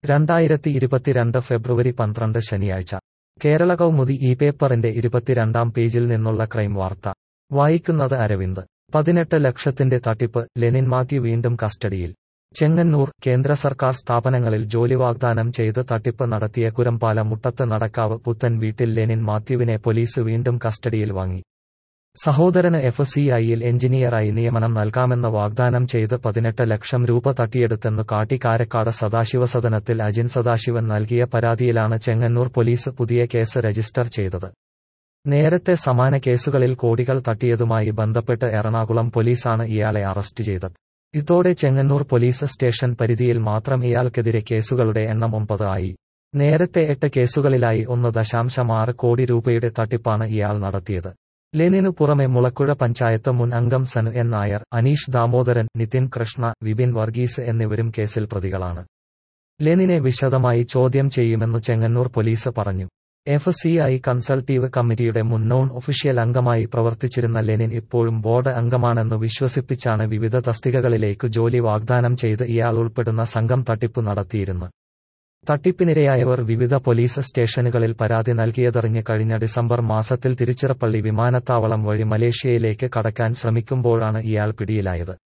രണ്ടായിരത്തി ഇരുപത്തിരണ്ട് ഫെബ്രുവരി പന്ത്രണ്ട് ശനിയാഴ്ച കേരള കൗമുദി ഈ പേപ്പറിന്റെ ഇരുപത്തിരണ്ടാം പേജിൽ നിന്നുള്ള ക്രൈം വാർത്ത വായിക്കുന്നത് അരവിന്ദ് പതിനെട്ട് ലക്ഷത്തിന്റെ തട്ടിപ്പ് ലെനിൻ മാത്യു വീണ്ടും കസ്റ്റഡിയിൽ ചെങ്ങന്നൂർ കേന്ദ്ര സർക്കാർ സ്ഥാപനങ്ങളിൽ ജോലി വാഗ്ദാനം ചെയ്ത് തട്ടിപ്പ് നടത്തിയ കുരമ്പാല മുട്ടത്ത് നടക്കാവ് പുത്തൻ വീട്ടിൽ ലെനിൻ മാത്യുവിനെ പോലീസ് വീണ്ടും കസ്റ്റഡിയിൽ വാങ്ങി സഹോദരന് എഫ് സി ഐയിൽ എഞ്ചിനീയറായി നിയമനം നൽകാമെന്ന് വാഗ്ദാനം ചെയ്ത് പതിനെട്ട് ലക്ഷം രൂപ തട്ടിയെടുത്തെന്നു കാട്ടി കാരക്കാട് സദാശിവസദനത്തിൽ അജിൻ സദാശിവൻ നൽകിയ പരാതിയിലാണ് ചെങ്ങന്നൂർ പോലീസ് പുതിയ കേസ് രജിസ്റ്റർ ചെയ്തത് നേരത്തെ സമാന കേസുകളിൽ കോടികൾ തട്ടിയതുമായി ബന്ധപ്പെട്ട് എറണാകുളം പോലീസാണ് ഇയാളെ അറസ്റ്റ് ചെയ്തത് ഇതോടെ ചെങ്ങന്നൂർ പോലീസ് സ്റ്റേഷൻ പരിധിയിൽ മാത്രം ഇയാൾക്കെതിരെ കേസുകളുടെ എണ്ണം ഒമ്പത് ആയി നേരത്തെ എട്ട് കേസുകളിലായി ഒന്ന് ദശാംശം ആറ് കോടി രൂപയുടെ തട്ടിപ്പാണ് ഇയാൾ നടത്തിയത് ലെനിനു പുറമെ മുളക്കുഴ പഞ്ചായത്ത് മുൻ അംഗം സനു എൻ നായർ അനീഷ് ദാമോദരൻ നിതിൻ കൃഷ്ണ വിപിൻ വർഗീസ് എന്നിവരും കേസിൽ പ്രതികളാണ് ലെനിനെ വിശദമായി ചോദ്യം ചെയ്യുമെന്ന് ചെങ്ങന്നൂർ പോലീസ് പറഞ്ഞു എഫ് സി ഐ കൺസൾട്ടീവ് കമ്മിറ്റിയുടെ മുൻ നോൺ ഒഫീഷ്യൽ അംഗമായി പ്രവർത്തിച്ചിരുന്ന ലെനിൻ ഇപ്പോഴും ബോർഡ് അംഗമാണെന്ന് വിശ്വസിപ്പിച്ചാണ് വിവിധ തസ്തികകളിലേക്ക് ജോലി വാഗ്ദാനം ചെയ്ത് ഇയാൾ ഉൾപ്പെടുന്ന സംഘം തട്ടിപ്പ് നടത്തിയിരുന്നത് തട്ടിപ്പിനിരയായവർ വിവിധ പോലീസ് സ്റ്റേഷനുകളിൽ പരാതി നൽകിയതറിഞ്ഞ് കഴിഞ്ഞ ഡിസംബർ മാസത്തിൽ തിരുച്ചിറപ്പള്ളി വിമാനത്താവളം വഴി മലേഷ്യയിലേക്ക് കടക്കാൻ ശ്രമിക്കുമ്പോഴാണ് ഇയാൾ പിടിയിലായത്